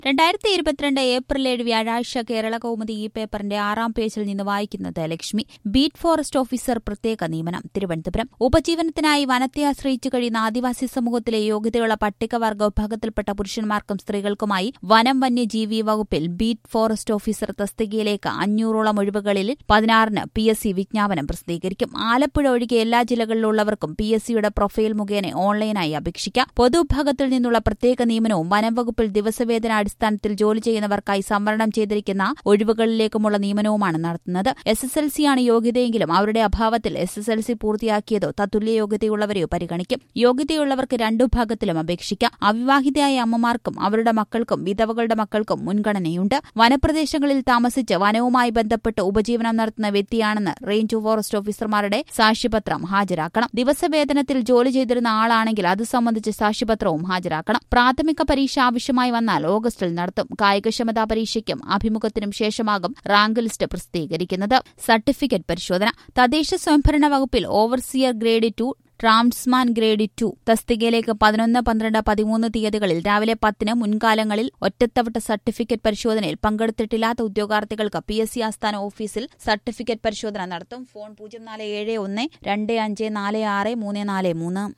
രണ്ടായിരത്തി ഇരുപത്തിരണ്ട് ഏപ്രിൽ ഏഴ് വ്യാഴാഴ്ച കേരള കൗമുദി ഈ പേപ്പറിന്റെ ആറാം പേജിൽ നിന്ന് വായിക്കുന്നത് ലക്ഷ്മി ബീറ്റ് ഫോറസ്റ്റ് ഓഫീസർ പ്രത്യേക നിയമനം തിരുവനന്തപുരം ഉപജീവനത്തിനായി വനത്തെ ആശ്രയിച്ചു കഴിയുന്ന ആദിവാസി സമൂഹത്തിലെ യോഗ്യതയുള്ള പട്ടികവർഗ വിഭാഗത്തിൽപ്പെട്ട പുരുഷന്മാർക്കും സ്ത്രീകൾക്കുമായി വനം വന്യജീവി വകുപ്പിൽ ബീറ്റ് ഫോറസ്റ്റ് ഓഫീസർ തസ്തികയിലേക്ക് അഞ്ഞൂറോളം ഒഴിവുകളിൽ പതിനാറിന് പി എസ് സി വിജ്ഞാപനം പ്രസിദ്ധീകരിക്കും ആലപ്പുഴ ഒഴികെ എല്ലാ ജില്ലകളിലുള്ളവർക്കും പി എസ് സിയുടെ പ്രൊഫൈൽ മുഖേന ഓൺലൈനായി അപേക്ഷിക്കാം പൊതുവിഭാഗത്തിൽ നിന്നുള്ള പ്രത്യേക നിയമനവും വനം വകുപ്പിൽ ദിവസവേതന അടിസ്ഥാനത്തിൽ ജോലി ചെയ്യുന്നവർക്കായി സംവരണം ചെയ്തിരിക്കുന്ന ഒഴിവുകളിലേക്കുമുള്ള നിയമനവുമാണ് നടത്തുന്നത് എസ് എസ് എൽ സിയാണ് യോഗ്യതയെങ്കിലും അവരുടെ അഭാവത്തിൽ എസ് എസ് എൽ സി പൂർത്തിയാക്കിയതോ തത്തുല്യ യോഗ്യതയുള്ളവരെയോ പരിഗണിക്കും യോഗ്യതയുള്ളവർക്ക് രണ്ടു ഭാഗത്തിലും അപേക്ഷിക്കാം അവിവാഹിതയായ അമ്മമാർക്കും അവരുടെ മക്കൾക്കും വിധവകളുടെ മക്കൾക്കും മുൻഗണനയുണ്ട് വനപ്രദേശങ്ങളിൽ താമസിച്ച് വനവുമായി ബന്ധപ്പെട്ട് ഉപജീവനം നടത്തുന്ന വ്യക്തിയാണെന്ന് റേഞ്ച് ഫോറസ്റ്റ് ഓഫീസർമാരുടെ സാക്ഷ്യപത്രം ഹാജരാക്കണം ദിവസവേതനത്തിൽ ജോലി ചെയ്തിരുന്ന ആളാണെങ്കിൽ അത് സംബന്ധിച്ച് സാക്ഷ്യപത്രവും ഹാജരാക്കണം പ്രാഥമിക പരീക്ഷ ആവശ്യമായി വന്നാൽ ഓഗസ്റ്റിൽ നടത്തും കായികക്ഷമതാ പരീക്ഷയ്ക്കും അഭിമുഖത്തിനും ശേഷമാകും റാങ്ക് ലിസ്റ്റ് പ്രസിദ്ധീകരിക്കുന്നത് സർട്ടിഫിക്കറ്റ് പരിശോധന തദ്ദേശ സ്വയംഭരണ വകുപ്പിൽ overseer grade two tradesman grade two തസ്തികയിലേക്ക് പതിനൊന്ന് പന്ത്രണ്ട് പതിമൂന്ന് തീയതികളിൽ രാവിലെ പത്തിന് മുൻകാലങ്ങളിൽ ഒറ്റത്തവട്ട സർട്ടിഫിക്കറ്റ് പരിശോധനയിൽ പങ്കെടുത്തിട്ടില്ലാത്ത ഉദ്യോഗാർത്ഥികൾക്ക് പി എസ് സി ആസ്ഥാന ഓഫീസിൽ സർട്ടിഫിക്കറ്റ് പരിശോധന നടത്തും ഫോൺ പൂജ്യം നാല് ഏഴ് ഒന്ന് രണ്ട് അഞ്ച് നാല് ആറ് മൂന്ന് നാല് മൂന്ന്